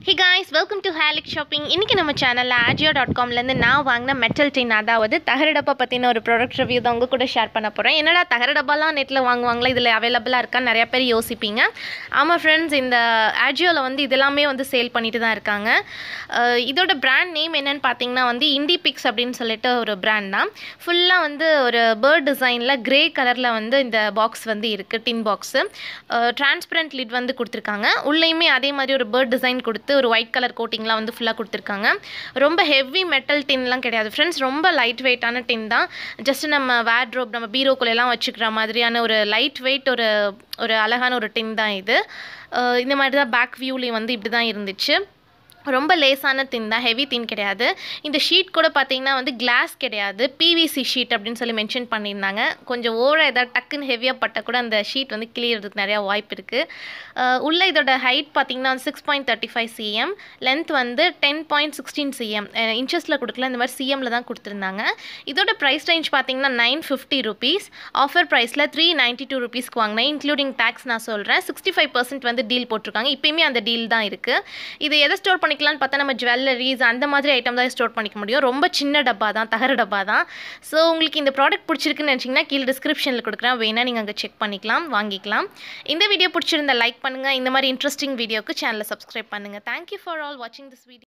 he guys welcome to ஹேலிக் shopping இன்றைக்கி நம்ம சேனலில் ஆஜியோ டாட் காம்லேருந்து நான் வாங்கின மெட்டல் டின் அதாவது தகர டப்பா பற்றின ஒரு ப்ராடக்ட் ரிவ்யூ தான் உங்கள் கூட ஷேர் பண்ண போகிறேன் என்னடா தகர டப்பாலாம் நெட்டில் வாங்குவாங்களா இதில் அவைலபிளாக இருக்கான்னு நிறைய பேர் யோசிப்பீங்க ஆமாம் ஃப்ரெண்ட்ஸ் இந்த ஆஜியோவில் வந்து இதெல்லாமே வந்து சேல் பண்ணிட்டு தான் இருக்காங்க அஹ் இதோட பிராண்ட் நேம் என்னன்னு பார்த்தீங்கன்னா வந்து இண்டி பிக்ஸ் அப்படின்னு சொல்லிட்டு ஒரு பிராண்ட் தான் ஃபுல்லாக வந்து ஒரு பேர்ட் டிசைனில் கிரே கலரில் வந்து இந்த பாக்ஸ் வந்து இருக்குது டின் பாக்ஸு டிரான்ஸ்பரண்ட் லிட் வந்து கொடுத்துருக்காங்க உள்ளேயுமே அதே மாதிரி ஒரு பேர்ட் டிசைன் கொடுத்து ஒரு ஒயிட் கலர் கோட்டிங்லாம் வந்து ஃபுல்லாக கொடுத்துருக்காங்க ரொம்ப ஹெவி மெட்டல் டின்லாம் கிடையாது ஃப்ரெண்ட்ஸ் ரொம்ப லைட் வெயிட்டான டின் தான் ஜஸ்ட் நம்ம வேட்ரோப் நம்ம பீரோக்குள்ளெல்லாம் வச்சுக்கிற மாதிரியான ஒரு லைட் வெயிட் ஒரு ஒரு அழகான ஒரு டின் தான் இது அஹ் இந்த மாதிரி தான் பேக் வியூலேயும் வந்து இப்படி தான் இருந்துச்சு ரொம்ப லேசான தின் தான் ஹெவி தின் கிடையாது இந்த ஷீட் கூட பார்த்தீங்கன்னா வந்து கிளாஸ் கிடையாது பிவிசி ஷீட் அப்படின்னு சொல்லி மென்ஷன் பண்ணியிருந்தாங்க கொஞ்சம் ஓவராக ஏதாவது டக்குன்னு ஹெவியாக பட்டால் கூட அந்த ஷீட் வந்து கிளியறதுக்கு நிறையா வாய்ப்பு இருக்குது உள்ள இதோட ஹைட் பார்த்தீங்கன்னா six point thirty five CM length வந்து டென் பாயிண்ட் சிக்ஸ்டீன் சிஎம் இன்ச்சஸில் கொடுக்கல இந்த மாதிரி சிஎம்மில் தான் கொடுத்துருந்தாங்க இதோட ப்ரைஸ் ரேஞ்ச் பார்த்தீங்கன்னா நைன் ஃபிஃப்டி ருபீஸ் ஆஃபர் ப்ரைஸில் த்ரீ நைன்ட்டி டூ ருபீஸ்க்கு வாங்கினேன் இன்க்ளூடிங் டேக்ஸ் நான் சொல்கிறேன் சிக்ஸ்டி ஃபைவ் பர்சன்ட் வந்து டீல் போட்டிருக்காங்க இப்போயுமே அந்த டீல் தான் இருக்குது இது எதை ஸ்டோர் பண்ணிக்கலாம்னு பார்த்தா நம்ம ஜுவல்லரிஸ் அந்த மாதிரி ஐட்டம் தான் ஸ்டோர் பண்ணிக்க முடியும் ரொம்ப சின்ன டப்பா தான் தகர டப்பா தான் ஸோ உங்களுக்கு இந்த ப்ராடக்ட் பிடிச்சிருக்குன்னு நினச்சிங்கன்னா கீழே டிஸ்கிரிப்ஷனில் கொடுக்குறேன் வேணால் நீங்கள் அங்கே செக் பண்ணிக்கலாம் வாங்கிக்கலாம் இந்த வீடியோ பிடிச்சிருந்தா லைக் பண்ணுங்கள் இந்த மாதிரி இன்ட்ரெஸ்டிங் வீடியோக்கு சேனலை சப்ஸ்கிரைப் பண்ணுங்கள் தேங்க்யூ ஃபார் ஆல் வாட்சிங் திஸ் வீடியோ